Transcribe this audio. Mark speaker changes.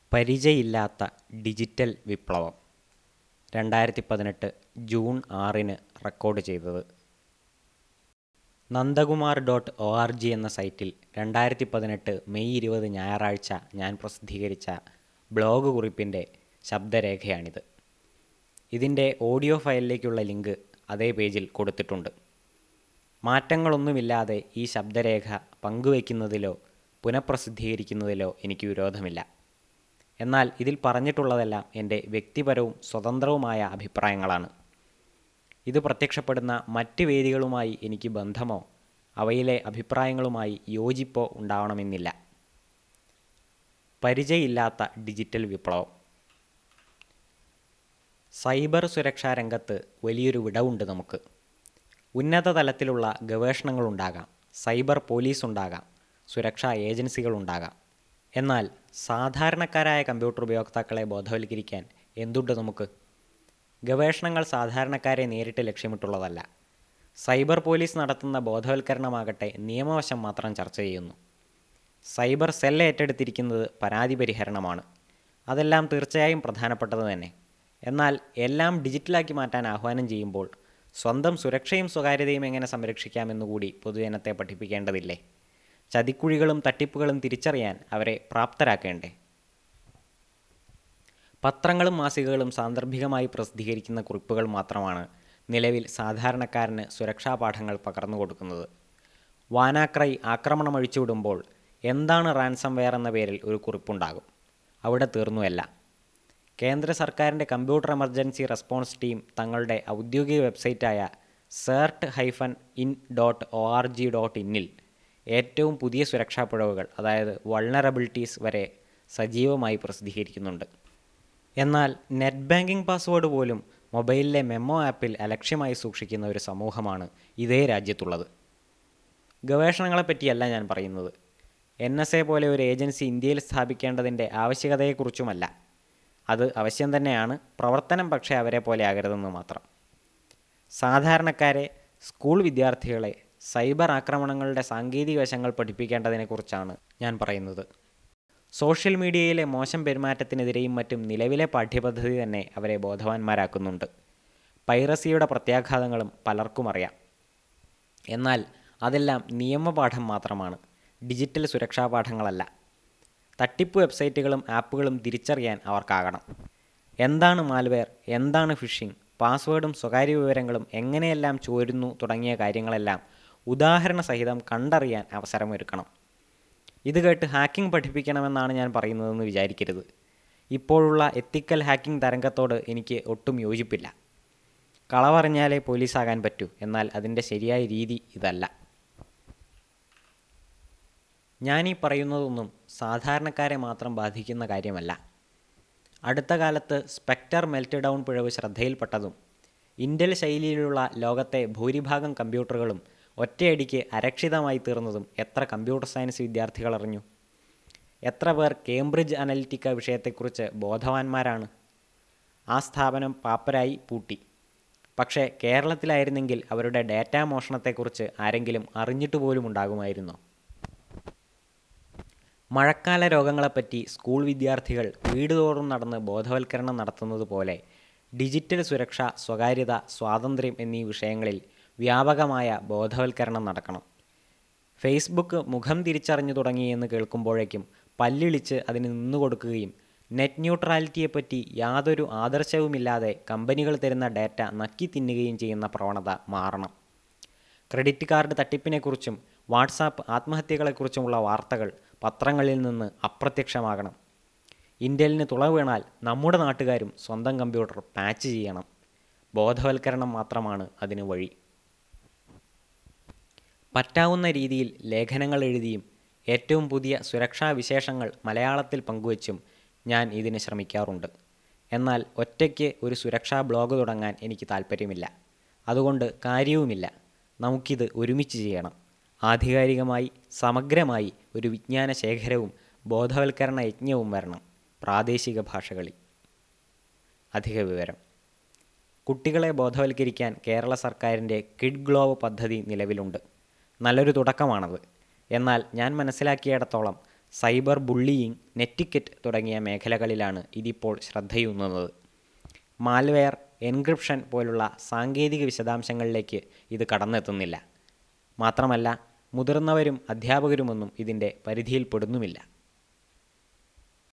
Speaker 1: പരിചയില്ലാത്ത digital വിപ്ലവം രണ്ടായിരത്തി പതിനെട്ട് ജൂൺ ആറിന് റെക്കോർഡ് ചെയ്തത് Nandakumar dot O R G എന്ന സൈറ്റിൽ രണ്ടായിരത്തി പതിനെട്ട് മെയ് ഇരുപത് ഞായറാഴ്ച ഞാൻ പ്രസിദ്ധീകരിച്ച ബ്ലോഗ് കുറിപ്പിൻ്റെ ശബ്ദരേഖയാണിത് ഇതിൻ്റെ ഓഡിയോ ഫയലിലേക്കുള്ള ലിങ്ക് അതേ പേജിൽ കൊടുത്തിട്ടുണ്ട് മാറ്റങ്ങളൊന്നുമില്ലാതെ ഈ ശബ്ദരേഖ പങ്കുവയ്ക്കുന്നതിലോ പുനഃപ്രസിദ്ധീകരിക്കുന്നതിലോ എനിക്ക് വിരോധമില്ല എന്നാൽ ഇതിൽ പറഞ്ഞിട്ടുള്ളതെല്ലാം എൻ്റെ വ്യക്തിപരവും സ്വതന്ത്രവുമായ അഭിപ്രായങ്ങളാണ് ഇത് പ്രത്യക്ഷപ്പെടുന്ന മറ്റ് വേദികളുമായി എനിക്ക് ബന്ധമോ അവയിലെ അഭിപ്രായങ്ങളുമായി യോജിപ്പോ ഉണ്ടാവണമെന്നില്ല പരിചയമില്ലാത്ത ഡിജിറ്റൽ വിപ്ലവം സൈബർ സുരക്ഷാ രംഗത്ത് വലിയൊരു വിടവുണ്ട് നമുക്ക് ഉന്നത തലത്തിലുള്ള ഗവേഷണങ്ങളുണ്ടാകാം സൈബർ പോലീസ് ഉണ്ടാകാം സുരക്ഷാ ഏജൻസികളുണ്ടാകാം എന്നാൽ സാധാരണക്കാരായ കമ്പ്യൂട്ടർ ഉപയോക്താക്കളെ ബോധവൽക്കരിക്കാൻ എന്തുണ്ട് നമുക്ക് ഗവേഷണങ്ങൾ സാധാരണക്കാരെ നേരിട്ട് ലക്ഷ്യമിട്ടുള്ളതല്ല സൈബർ പോലീസ് നടത്തുന്ന ബോധവൽക്കരണമാകട്ടെ നിയമവശം മാത്രം ചർച്ച ചെയ്യുന്നു സൈബർ സെൽ ഏറ്റെടുത്തിരിക്കുന്നത് പരാതി പരിഹരണമാണ് അതെല്ലാം തീർച്ചയായും പ്രധാനപ്പെട്ടത് തന്നെ എന്നാൽ എല്ലാം ഡിജിറ്റലാക്കി മാറ്റാൻ ആഹ്വാനം ചെയ്യുമ്പോൾ സ്വന്തം സുരക്ഷയും സ്വകാര്യതയും എങ്ങനെ സംരക്ഷിക്കാമെന്നുകൂടി പൊതുജനത്തെ പഠിപ്പിക്കേണ്ടതില്ലേ ചതിക്കുഴികളും തട്ടിപ്പുകളും തിരിച്ചറിയാൻ അവരെ പ്രാപ്തരാക്കേണ്ടേ പത്രങ്ങളും മാസികകളും സാന്ദർഭികമായി പ്രസിദ്ധീകരിക്കുന്ന കുറിപ്പുകൾ മാത്രമാണ് നിലവിൽ സാധാരണക്കാരന് സുരക്ഷാ പാഠങ്ങൾ പകർന്നു കൊടുക്കുന്നത് വാനാക്രൈ ആക്രമണം അഴിച്ചുവിടുമ്പോൾ എന്താണ് റാൻസം വെയർ എന്ന പേരിൽ ഒരു കുറിപ്പുണ്ടാകും അവിടെ തീർന്നുവല്ല കേന്ദ്ര സർക്കാരിൻ്റെ കമ്പ്യൂട്ടർ എമർജൻസി റെസ്പോൺസ് ടീം തങ്ങളുടെ ഔദ്യോഗിക വെബ്സൈറ്റായ CERT hyphen in dot O R G dot ഇന്നിൽ ഏറ്റവും പുതിയ സുരക്ഷാ പിഴവുകൾ അതായത് വൾണറബിലിറ്റീസ് വരെ സജീവമായി പ്രസിദ്ധീകരിക്കുന്നുണ്ട് എന്നാൽ നെറ്റ് ബാങ്കിംഗ് പാസ്വേഡ് പോലും മൊബൈലിലെ മെമ്മോ ആപ്പിൽ അലക്ഷ്യമായി സൂക്ഷിക്കുന്ന ഒരു സമൂഹമാണ് ഇതേ രാജ്യത്തുള്ളത് ഗവേഷണങ്ങളെപ്പറ്റിയല്ല ഞാൻ പറയുന്നത് എൻ എസ് എ പോലെ ഒരു ഏജൻസി ഇന്ത്യയിൽ സ്ഥാപിക്കേണ്ടതിൻ്റെ ആവശ്യകതയെക്കുറിച്ചുമല്ല അത് ആവശ്യം തന്നെയാണ് പ്രവർത്തനം പക്ഷേ അവരെ പോലെ ആകരുതെന്ന് മാത്രം സാധാരണക്കാരെ സ്കൂൾ വിദ്യാർത്ഥികളെ സൈബർ ആക്രമണങ്ങളുടെ സാങ്കേതിക വശങ്ങൾ പഠിപ്പിക്കേണ്ടതിനെക്കുറിച്ചാണ് ഞാൻ പറയുന്നത് സോഷ്യൽ മീഡിയയിലെ മോശം പെരുമാറ്റത്തിനെതിരെയും മറ്റും നിലവിലെ പാഠ്യപദ്ധതി തന്നെ അവരെ ബോധവാന്മാരാക്കുന്നുണ്ട് പൈറസിയുടെ പ്രത്യാഘാതങ്ങളും പലർക്കും അറിയാം എന്നാൽ അതെല്ലാം നിയമപാഠം മാത്രമാണ് ഡിജിറ്റൽ സുരക്ഷാ പാഠങ്ങളല്ല തട്ടിപ്പ് വെബ്സൈറ്റുകളും ആപ്പുകളും തിരിച്ചറിയാൻ അവർക്കാകണം എന്താണ് മാൽവെയർ എന്താണ് ഫിഷിംഗ് പാസ്വേഡും സ്വകാര്യ വിവരങ്ങളും എങ്ങനെയെല്ലാം ചോരുന്നു തുടങ്ങിയ കാര്യങ്ങളെല്ലാം ഉദാഹരണ സഹിതം കണ്ടറിയാൻ അവസരമൊരുക്കണം ഇത് കേട്ട് ഹാക്കിംഗ് പഠിപ്പിക്കണമെന്നാണ് ഞാൻ പറയുന്നതെന്ന് വിചാരിക്കരുത് ഇപ്പോഴുള്ള എത്തിക്കൽ ഹാക്കിംഗ് തരംഗത്തോട് എനിക്ക് ഒട്ടും യോജിപ്പില്ല കളവറിഞ്ഞാലേ പോലീസാകാൻ പറ്റൂ എന്നാൽ അതിൻ്റെ ശരിയായ രീതി ഇതല്ല ഞാനീ പറയുന്നതൊന്നും സാധാരണക്കാരെ മാത്രം ബാധിക്കുന്ന കാര്യമല്ല അടുത്ത കാലത്ത് സ്പെക്ടർ മെൽറ്റ് ഡൗൺ പിഴവ് ശ്രദ്ധയിൽപ്പെട്ടതും ഇൻ്റൽ ശൈലിയിലുള്ള ലോകത്തെ ഭൂരിഭാഗം കമ്പ്യൂട്ടറുകളും ഒറ്റയടിക്ക് അരക്ഷിതമായി തീർന്നതും എത്ര കമ്പ്യൂട്ടർ സയൻസ് വിദ്യാർത്ഥികൾ അറിഞ്ഞു എത്ര പേർ കേംബ്രിഡ്ജ് അനലിറ്റിക്ക വിഷയത്തെക്കുറിച്ച് ബോധവാന്മാരാണ് ആ സ്ഥാപനം പാപ്പരായി പൂട്ടി പക്ഷേ കേരളത്തിലായിരുന്നെങ്കിൽ അവരുടെ ഡാറ്റാ മോഷണത്തെക്കുറിച്ച് ആരെങ്കിലും അറിഞ്ഞിട്ട് പോലും ഉണ്ടാകുമായിരുന്നോ മഴക്കാല രോഗങ്ങളെപ്പറ്റി സ്കൂൾ വിദ്യാർത്ഥികൾ വീട് തോറും നടന്ന് ബോധവൽക്കരണം നടത്തുന്നത് പോലെ ഡിജിറ്റൽ സുരക്ഷ സ്വകാര്യത സ്വാതന്ത്ര്യം എന്നീ വിഷയങ്ങളിൽ വ്യാപകമായ ബോധവൽക്കരണം നടക്കണം ഫേസ്ബുക്ക് മുഖം തിരിച്ചറിഞ്ഞു തുടങ്ങിയെന്ന് കേൾക്കുമ്പോഴേക്കും പല്ലിളിച്ച് അതിന് നിന്നുകൊടുക്കുകയും നെറ്റ് ന്യൂട്രാലിറ്റിയെപ്പറ്റി യാതൊരു ആദർശവുമില്ലാതെ കമ്പനികൾ തരുന്ന ഡാറ്റ നക്കി തിന്നുകയും ചെയ്യുന്ന പ്രവണത മാറണം ക്രെഡിറ്റ് കാർഡ് തട്ടിപ്പിനെക്കുറിച്ചും വാട്സാപ്പ് ആത്മഹത്യകളെക്കുറിച്ചുമുള്ള വാർത്തകൾ പത്രങ്ങളിൽ നിന്ന് അപ്രത്യക്ഷമാകണം ഇന്ത്യലിന് തുള വീണാൽ നമ്മുടെ നാട്ടുകാരും സ്വന്തം കമ്പ്യൂട്ടർ പാച്ച് ചെയ്യണം ബോധവൽക്കരണം മാത്രമാണ് അതിന് വഴി പറ്റാവുന്ന രീതിയിൽ ലേഖനങ്ങൾ എഴുതിയും ഏറ്റവും പുതിയ സുരക്ഷാ വിശേഷങ്ങൾ മലയാളത്തിൽ പങ്കുവച്ചും ഞാൻ ഇതിന് ശ്രമിക്കാറുണ്ട് എന്നാൽ ഒറ്റയ്ക്ക് ഒരു സുരക്ഷാ ബ്ലോഗ് തുടങ്ങാൻ എനിക്ക് താല്പര്യമില്ല അതുകൊണ്ട് കാര്യവുമില്ല നമുക്കിത് ഒരുമിച്ച് ചെയ്യണം ആധികാരികമായി സമഗ്രമായി ഒരു വിജ്ഞാന ശേഖരവും ബോധവൽക്കരണ യജ്ഞവും വരണം പ്രാദേശിക ഭാഷകളിൽ അധിക വിവരം കുട്ടികളെ ബോധവൽക്കരിക്കാൻ കേരള സർക്കാരിൻ്റെ കിഡ് ഗ്ലോവ് പദ്ധതി നിലവിലുണ്ട് നല്ലൊരു തുടക്കമാണത് എന്നാൽ ഞാൻ മനസ്സിലാക്കിയിടത്തോളം സൈബർ ബുള്ളിയിങ് നെറ്റിക്കറ്റ് തുടങ്ങിയ മേഖലകളിലാണ് ഇതിപ്പോൾ ശ്രദ്ധയൂന്നുന്നത് മാൽവെയർ എൻക്രിപ്ഷൻ പോലുള്ള സാങ്കേതിക വിശദാംശങ്ങളിലേക്ക് ഇത് കടന്നെത്തുന്നില്ല മാത്രമല്ല മുതിർന്നവരും അധ്യാപകരുമൊന്നും ഇതിൻ്റെ പരിധിയിൽപ്പെടുന്നുമില്ല